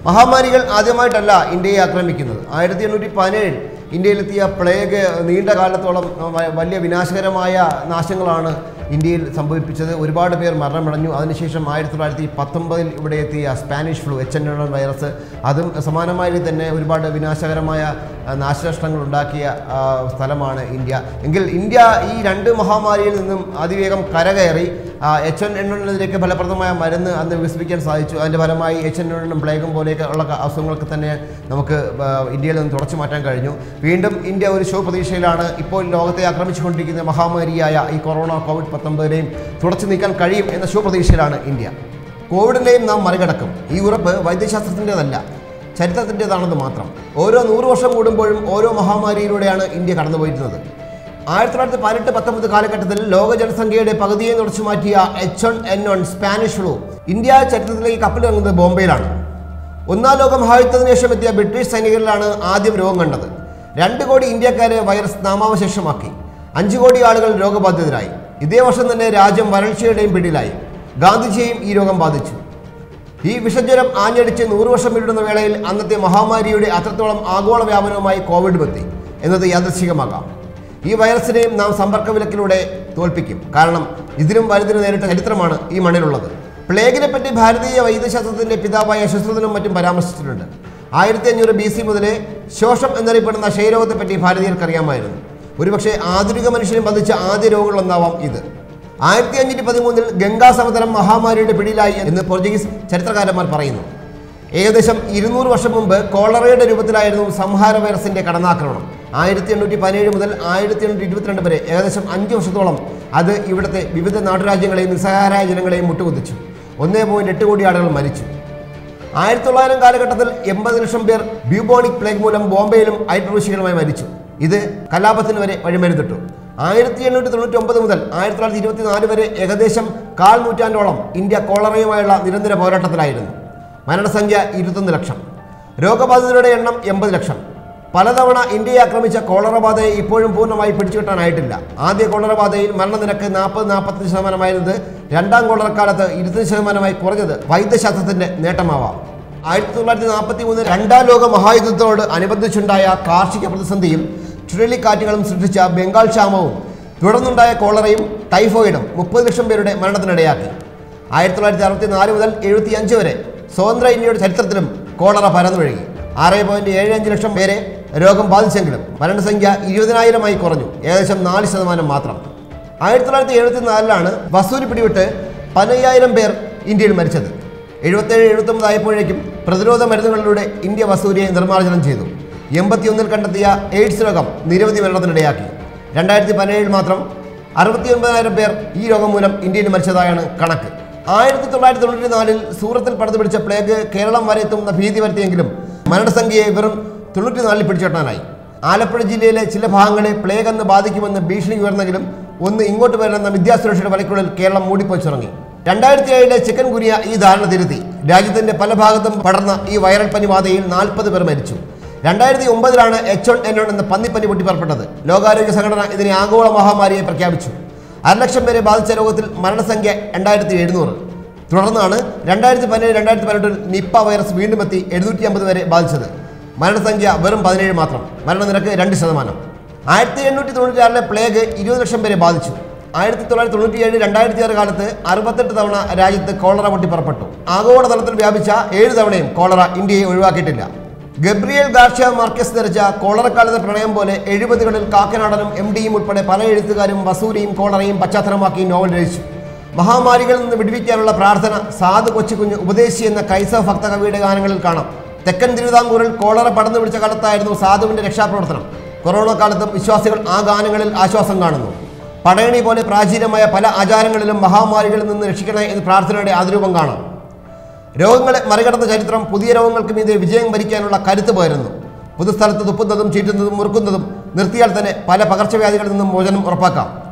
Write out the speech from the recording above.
മഹാമാരികൾ ആദ്യമായിട്ടല്ല ഇന്ത്യയെ ആക്രമിക്കുന്നത് ആയിരത്തി എണ്ണൂറ്റി പതിനേഴിൽ ഇന്ത്യയിലെത്തിയ പ്ലേഗ് നീണ്ട കാലത്തോളം വ- വലിയ വിനാശകരമായ നാശങ്ങളാണ് ഇന്ത്യയിൽ സംഭവിപ്പിച്ചത് ഒരുപാട് പേർ മരണമടഞ്ഞു അതിനുശേഷം ആയിരത്തി തൊള്ളായിരത്തി പത്തൊമ്പതിൽ ഇവിടെ എത്തിയ Spanish flu H N one virus അതും സമാനമായ രീതിയിൽ തന്നെ ഒരുപാട് വിനാശകരമായ ആ, നാശനഷ്ടങ്ങൾ ഉണ്ടാക്കിയ ആ, സ്ഥലമാണ് ഇന്ത്യ എങ്കിൽ ഇന്ത്യ ഈ രണ്ട് മഹാമാരിയിൽ നിന്നും അതിവേഗം കരകയറി എച്ച് എൻ എണ്ണെതിലേക്ക് ഫലപ്രദമായ മരുന്ന് അന്ന് വികസിപ്പിക്കാൻ സാധിച്ചു അതിൻ്റെ ഫലമായി എച്ച് എൻ എണ്ണും പ്ലേഗും പോലെയൊക്കെ ഉള്ള ക- അസുഖങ്ങളൊക്കെ തന്നെ നമുക്ക് ആ, ഇന്ത്യയിൽ നിന്ന് തുടച്ചു മാറ്റാൻ കഴിഞ്ഞു വീണ്ടും ഇന്ത്യ ഒരു ശുഭ പ്രതീക്ഷയിലാണ് ഇപ്പോൾ ലോകത്തെ ആക്രമിച്ചുകൊണ്ടിരിക്കുന്ന മഹാമാരിയായ ഈ കൊറോണ കോവിഡ് പത്തൊമ്പതിനെയും തുടച്ചു നീക്കാൻ കഴിയും എന്ന ശുഭപ്രതീക്ഷയിലാണ് ഇന്ത്യ കോവിഡിനെയും നാം മറികടക്കും ഈ ഉറപ്പ് വൈദ്യശാസ്ത്രത്തിൻ്റെതല്ല ചരിത്രത്തിൻ്റെതാണെന്ന് മാത്രം ഓരോ നൂറ് വർഷം കൂടുമ്പോഴും ഓരോ മഹാമാരിയിലൂടെയാണ് ഇന്ത്യ കടന്നുപോയിരുന്നത് ആയിരത്തി തൊള്ളായിരത്തി പതിനെട്ട് പത്തൊമ്പത് കാലഘട്ടത്തിൽ ലോക ജനസംഖ്യയുടെ പകുതിയെ തുടച്ചു മാറ്റിയ H one N one Spanish flu India ചരിത്രത്തിലേക്ക് കപ്പലിറങ്ങുന്നത് ബോംബെയിലാണ് ഒന്നാം ലോക മഹായുദ്ധത്തിന് ശേഷം എത്തിയ ബ്രിട്ടീഷ് സൈനികരിലാണ് ആദ്യം രോഗം കണ്ടത് രണ്ട് കോടി ഇന്ത്യക്കാരെ വൈറസ് നാമാവശേഷമാക്കി അഞ്ചു കോടി ആളുകൾ രോഗബാധിതരായി ഇതേ വർഷം തന്നെ രാജ്യം വരൾച്ചയുടെയും പിടിയിലായി ഗാന്ധിജിയെയും ഈ രോഗം ബാധിച്ചു ഈ വിഷജ്വരം ആഞ്ഞടിച്ച് നൂറ് വർഷം പിന്നിടുന്ന വേളയിൽ അന്നത്തെ മഹാമാരിയുടെ അത്രത്തോളം ആഗോള വ്യാപനവുമായി കോവിഡ് എത്തി എന്നത് യാദൃശികമാകാം ഈ വൈറസിനെയും നാം സമ്പർക്ക വിലക്കിലൂടെ തോൽപ്പിക്കും കാരണം ഇതിനും വലുതിന് നേരിട്ട ചരിത്രമാണ് ഈ മണ്ണിലുള്ളത് പ്ലേഗിനെ പറ്റി ഭാരതീയ വൈദ്യശാസ്ത്രത്തിന്റെ പിതാവായ ശുശ്രുതനും മറ്റും പരാമർശിച്ചിട്ടുണ്ട് ആയിരത്തി അഞ്ഞൂറ് ബി സി മുതലേ ശോഷം എന്നറിയപ്പെടുന്ന ക്ഷയരോഗത്തെപ്പറ്റി ഭാരതീയർക്ക് അറിയാമായിരുന്നു ഒരുപക്ഷെ ആധുനിക മനുഷ്യനെ ബാധിച്ച ആദ്യ രോഗങ്ങളൊന്നാവാം ഇത് ആയിരത്തി അഞ്ഞൂറ്റി പതിമൂന്നിൽ ഗംഗാ സമതലം മഹാമാരിയുടെ പിടിയിലായി എന്ന് പോർച്ചുഗീസ് ചരിത്രകാരന്മാർ പറയുന്നു ഏകദേശം ഇരുന്നൂറ് വർഷം മുമ്പ് കോളറയുടെ രൂപത്തിലായിരുന്നു സംഹാര വൈറസിന്റെ കടന്നാക്രമണം ആയിരത്തി എണ്ണൂറ്റി പതിനേഴ് മുതൽ ആയിരത്തി എണ്ണൂറ്റി ഇരുപത്തിരണ്ട് വരെ ഏകദേശം അഞ്ച് വർഷത്തോളം അത് ഇവിടുത്തെ വിവിധ നാട്ടുരാജ്യങ്ങളെയും നിസ്സഹാരായ ജനങ്ങളെയും മുട്ടുകുത്തിച്ചു ഒന്നേ പോയിന്റ് എട്ട് കോടി ആളുകൾ മരിച്ചു ആയിരത്തി തൊള്ളായിരം കാലഘട്ടത്തിൽ എൺപത് ലക്ഷം പേർ ബ്യൂബോണിക് പ്ലേഗ് മൂലം ബോംബെയിലും ഐട്രോഷികളുമായി മരിച്ചു ഇത് കലാപത്തിന് വരെ വഴിമരുന്നിട്ടു ആയിരത്തി എണ്ണൂറ്റി തൊണ്ണൂറ്റി ഒമ്പത് മുതൽ ആയിരത്തി തൊള്ളായിരത്തി ഇരുപത്തി നാല് വരെ ഏകദേശം കാൽ നൂറ്റാണ്ടോളം ഇന്ത്യ കോളറയുമായുള്ള നിരന്തര പോരാട്ടത്തിലായിരുന്നു മരണസംഖ്യ ഇരുപത്തൊന്ന് ലക്ഷം രോഗബാധിതരുടെ എണ്ണം എൺപത് ലക്ഷം പലതവണ ഇന്ത്യയെ ആക്രമിച്ച കോളറ ബാധയെ ഇപ്പോഴും പൂർണ്ണമായി പിടിച്ചുകിട്ടാനായിട്ടില്ല ആദ്യ കോളറ ബാധയിൽ മരണനിരക്ക് നാൽപ്പത് നാൽപ്പത്തഞ്ച് ശതമാനമായിരുന്നത് രണ്ടാം കോളറക്കാലത്ത് ഇരുപത്തഞ്ച് ശതമാനമായി കുറഞ്ഞത് വൈദ്യശാസ്ത്രത്തിന്റെ നേട്ടമാവാം ആയിരത്തി തൊള്ളായിരത്തി നാൽപ്പത്തി മൂന്ന് രണ്ടാം ലോക മഹായുദ്ധത്തോട് അനുബന്ധിച്ചുണ്ടായ കാർഷിക പ്രതിസന്ധിയും ചുഴലിക്കാറ്റുകളും സൃഷ്ടിച്ച ബംഗാൾ ക്ഷാമവും തുടർന്നുണ്ടായ കോളറയും ടൈഫോയിഡും മുപ്പത് ലക്ഷം പേരുടെ മരണത്തിനിടയാക്കി ആയിരത്തി തൊള്ളായിരത്തി അറുപത്തി നാല് മുതൽ എഴുപത്തി അഞ്ച് വരെ സ്വതന്ത്ര ഇന്ത്യയുടെ ചരിത്രത്തിലും കോളറ പരന്നു വഴുകി ആറ് പോയിന്റ് ഏഴ് അഞ്ച് ലക്ഷം പേരെ രോഗം ബാധിച്ചെങ്കിലും മരണസംഖ്യ ഇരുപതിനായിരമായി കുറഞ്ഞു ഏകദേശം നാല് ശതമാനം മാത്രം ആയിരത്തി തൊള്ളായിരത്തി എഴുപത്തി നാലിലാണ് വസൂരി പിടിവിട്ട് പതിനയ്യായിരം പേർ ഇന്ത്യയിൽ മരിച്ചത് എഴുപത്തേഴ് എഴുപത്തൊമ്പത് ആയപ്പോഴേക്കും പ്രതിരോധ മരുന്നുകളിലൂടെ ഇന്ത്യ വസൂരിയെ നിർമ്മാർജ്ജനം ചെയ്തു എൺപത്തിയൊന്നിൽ കണ്ടെത്തിയ എയ്ഡ്സ് രോഗം നിരവധി മരണത്തിനിടയാക്കി രണ്ടായിരത്തി പതിനേഴിൽ മാത്രം അറുപത്തി ഒൻപതിനായിരം പേർ ഈ രോഗം മൂലം ഇന്ത്യയിൽ മരിച്ചതായാണ് കണക്ക് ആയിരത്തി തൊള്ളായിരത്തി തൊണ്ണൂറ്റി നാലിൽ സൂറത്തിൽ പടർന്നു പിടിച്ച പ്ലേഗ് കേരളം വരെ എത്തുന്ന ഭീതി വരുത്തിയെങ്കിലും മരണസംഖ്യയെ വെറും തൊണ്ണൂറ്റിനാലിൽ പിടിച്ചെട്ടാനായി ആലപ്പുഴ ജില്ലയിലെ ചില ഭാഗങ്ങളെ പ്ലേഗ് എന്ന് ബാധിക്കുമെന്ന് ഭീഷണി ഉയർന്നെങ്കിലും ഒന്ന് ഇങ്ങോട്ട് വരണമെന്ന വിദ്യാസുരക്ഷയുടെ വലയ്ക്കുള്ളിൽ കേരളം മൂടിപ്പൊച്ചിറങ്ങി രണ്ടായിരത്തി ഏഴിലെ ചിക്കൻ ഗുനിയ ഈ ധാരണ തിരുത്തി രാജ്യത്തിന്റെ പല ഭാഗത്തും പടർന്ന ഈ വൈറൽ പനി ബാധയിൽ നാൽപ്പത് പേർ മരിച്ചു രണ്ടായിരത്തി ഒമ്പതിലാണ് എച്ച് വൺ എൻ വൺ എന്ന പന്നിപ്പനി പൊട്ടിപ്പുറപ്പെട്ടത് ലോകാരോഗ്യ സംഘടന ഇതിനെ ആഗോള മഹാമാരിയെ പ്രഖ്യാപിച്ചു അരലക്ഷം പേരെ ബാധിച്ച രോഗത്തിൽ മരണസംഖ്യ രണ്ടായിരത്തി എഴുന്നൂറ് തുടർന്നാണ് രണ്ടായിരത്തി പതിനേഴ് രണ്ടായിരത്തി പതിനെട്ടിൽ നിപ്പ വൈറസ് വീണ്ടും എത്തി എഴുന്നൂറ്റി അമ്പത് വരെ ബാധിച്ചത് മരണസംഖ്യ വെറും പതിനേഴ് മാത്രം മരണനിരക്ക് രണ്ട് ശതമാനം ആയിരത്തി എണ്ണൂറ്റി തൊണ്ണൂറ്റി ആറിലെ പ്ലേഗ് ഇരുപത് ലക്ഷം പേരെ ബാധിച്ചു ആയിരത്തി തൊള്ളായിരത്തി തൊണ്ണൂറ്റി ഏഴ് രണ്ടായിരത്തി ആറ് കാലത്ത് അറുപത്തെട്ട് തവണ രാജ്യത്ത് കോളറ പൊട്ടിപ്പുറപ്പെട്ടു ആഗോളതലത്തിൽ വ്യാപിച്ച ഏഴ് തവണയും കോളറ ഇന്ത്യയെ ഒഴിവാക്കിയിട്ടില്ല ഗബ്രിയേൽ ഗാർഷ്യ മാർക്കസ് ധരിച്ച കോളറക്കാലത്തെ പ്രണയം പോലെ എഴുപതുകളിൽ കാക്കനാടനും എം ഡിയും ഉൾപ്പെടെ പല എഴുത്തുകാരും വസൂരിയും കോളറയും പശ്ചാത്തലമാക്കി നോവൽ രചിച്ചു മഹാമാരികളിൽ നിന്ന് വിടുവിക്കാനുള്ള പ്രാർത്ഥന സാധു കൊച്ചുകുഞ്ഞ് ഉപദേശി എന്ന ക്രൈസ്തവ ഭക്ത കവിയുടെ ഗാനങ്ങളിൽ കാണാം തെക്കൻ തിരുവിതാംകൂറിൽ കോളറ പടർന്നു പിടിച്ച കാലത്തായിരുന്നു സാധുവിന്റെ രക്ഷാപ്രവർത്തനം കൊറോണ കാലത്തും വിശ്വാസികൾ ആ ഗാനങ്ങളിൽ ആശ്വാസം കാണുന്നു പടയണി പോലെ പ്രാചീനമായ പല ആചാരങ്ങളിലും മഹാമാരികളിൽ നിന്ന് രക്ഷിക്കണേ എന്ന് പ്രാർത്ഥനയുടെ ആതിരൂപം കാണാം രോഗങ്ങളെ മറികടന്ന ചരിത്രം പുതിയ രോഗങ്ങൾക്ക് മീതെ വിജയം വരിക്കാനുള്ള കരുത്ത് പകരുന്നു പൊതുസ്ഥലത്ത് തുപ്പുന്നതും ചീറ്റുന്നതും മുറുക്കുന്നതും നിർത്തിയാൽ തന്നെ പല പകർച്ചവ്യാധികളിൽ നിന്നും മോചനം ഉറപ്പാക്കാം